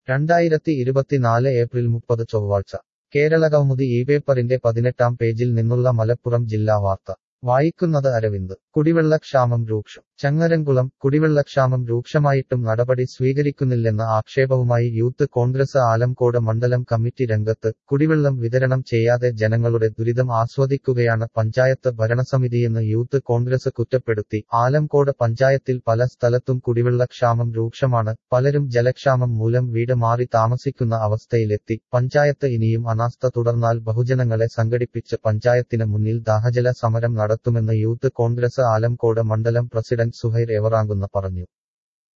രണ്ടായിരത്തി ഇരുപത്തിനാല് ഏപ്രിൽ മുപ്പത് ചൊവ്വാഴ്ച കേരളകൗമുദി ഈ പേപ്പറിന്റെ പതിനെട്ടാം പേജിൽ നിന്നുള്ള മലപ്പുറം ജില്ലാ വാർത്ത വായിക്കുന്നത് അരവിന്ദ് കുടിവെള്ളക്ഷാമം രൂക്ഷം ചങ്ങരംകുളം കുടിവെള്ളക്ഷാമം രൂക്ഷമായിട്ടും നടപടി സ്വീകരിക്കുന്നില്ലെന്ന ആക്ഷേപവുമായി യൂത്ത് കോൺഗ്രസ് ആലംകോട് മണ്ഡലം കമ്മിറ്റി രംഗത്ത് കുടിവെള്ളം വിതരണം ചെയ്യാതെ ജനങ്ങളുടെ ദുരിതം ആസ്വദിക്കുകയാണ് പഞ്ചായത്ത് ഭരണസമിതിയെന്ന് യൂത്ത് കോൺഗ്രസ് കുറ്റപ്പെടുത്തി ആലംകോട് പഞ്ചായത്തിൽ പല സ്ഥലത്തും കുടിവെള്ളക്ഷാമം രൂക്ഷമാണ് പലരും ജലക്ഷാമം മൂലം വീട് മാറി താമസിക്കുന്ന അവസ്ഥയിലെത്തി പഞ്ചായത്ത് ഇനിയും അനാസ്ഥ തുടർന്നാൽ ബഹുജനങ്ങളെ സംഘടിപ്പിച്ച് പഞ്ചായത്തിന് മുന്നിൽ ദാഹജല സമരം നടത്തുമെന്ന് യൂത്ത് കോൺഗ്രസ് ആലംകോട് മണ്ഡലം പ്രസിഡന്റ് സുഹൈർ എവറാങ്കുന്ന പറഞ്ഞു